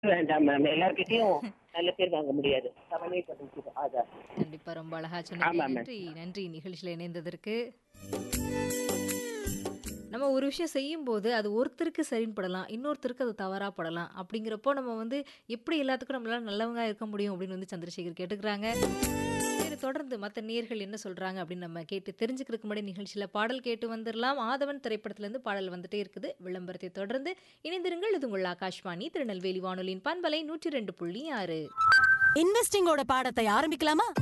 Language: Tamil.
வேண்டாம் மேம் எல்லார்கிட்டயும் நல்ல பேர் வாங்க முடியாது சமநிலைப்படுத்திக்கணும் அதான் கண்டிப்பா ரொம்ப அழகா சொன்னீங்க ஆமா, ma'am. நன்றி நன்றி நிகழ்ச்சியில இணைந்ததற்கு நம்ம ஒரு விஷயம் செய்யும்போது அது ஒருத்தருக்கு சரின்னு படலாம் இன்னொருத்தருக்கு அது தவறா படலாம் அப்படிங்கிறப்போ நம்ம வந்து எப்படி எல்லாத்துக்கும் நம்மளால நல்லவங்க இருக்க முடியும் அப்படின்னு வந்து சந்திரசேகர் கேட்டுக்கிறாங்க சரி தொடர்ந்து மற்ற நேர்கள் என்ன சொல்றாங்க அப்படின்னு நம்ம கேட்டு தெரிஞ்சுக்கிறதுக்கு முன்னாடி நிகழ்ச்சியில பாடல் கேட்டு வந்துடலாம் ஆதவன் திரைப்படத்துல இருந்து பாடல் வந்துட்டே இருக்குது விளம்பரத்தை தொடர்ந்து இணைந்திருங்கள் இது உங்கள் ஆகாஷ்வாணி திருநெல்வேலி வானொலியின் பண்பலை நூற்றி ரெண்டு புள்ளி ஆறு இன்வெஸ்டிங்கோட பாடத்தை ஆரம்பிக்கலாமா